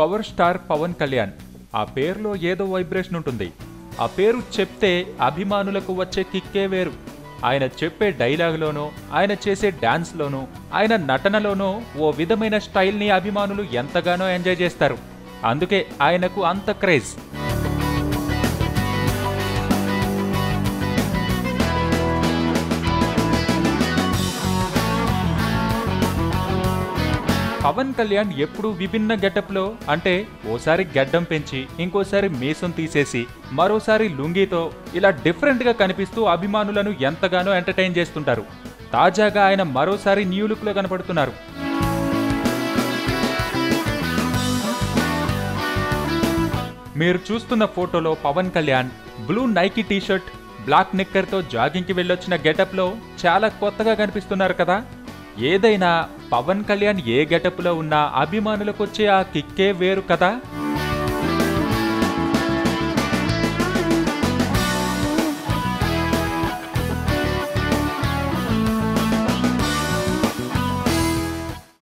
power star Pawan Kalyan ఆ పేరులో ఏదో వైబ్రేషన్ ఉంటుంది ఆ పేరు చెప్తే అభిమానులకు వచ్చే కిక్కే వేరు ఆయన చెప్పే డైలాగ్లోనో ఆయన చేసే డాన్స్లోనో ఆయన నటనలోనో ఓ విధమైన స్టైల్ని అభిమానులు ఎంతగానో ఎంజాయ్ చేస్తారు అందుకే ఆయనకు అంత క్రేజ్ పవన్ కళ్యాణ్ ఎప్పుడూ విభిన్న గెటప్లో అంటే ఓసారి గడ్డం పెంచి ఇంకోసారి మీసం తీసేసి మరోసారి లుంగీతో ఇలా డిఫరెంట్గా కనిపిస్తూ అభిమానులను ఎంతగానో ఎంటర్టైన్ చేస్తుంటారు తాజాగా ఆయన మరోసారి న్యూ లుక్లో కనపడుతున్నారు మీరు చూస్తున్న ఫోటోలో Pawan Kalyan blue Nike T shirt black నిక్కర్తో జాగింగ్కి వెళ్ళొచ్చిన గెటప్లో చాలా కొత్తగా కనిపిస్తున్నారు కదా ఏదైనా పవన్ కళ్యాణ్ ఏ గెటప్లో ఉన్నా అభిమానులకు వచ్చే ఆ కిక్కే వేరు కదా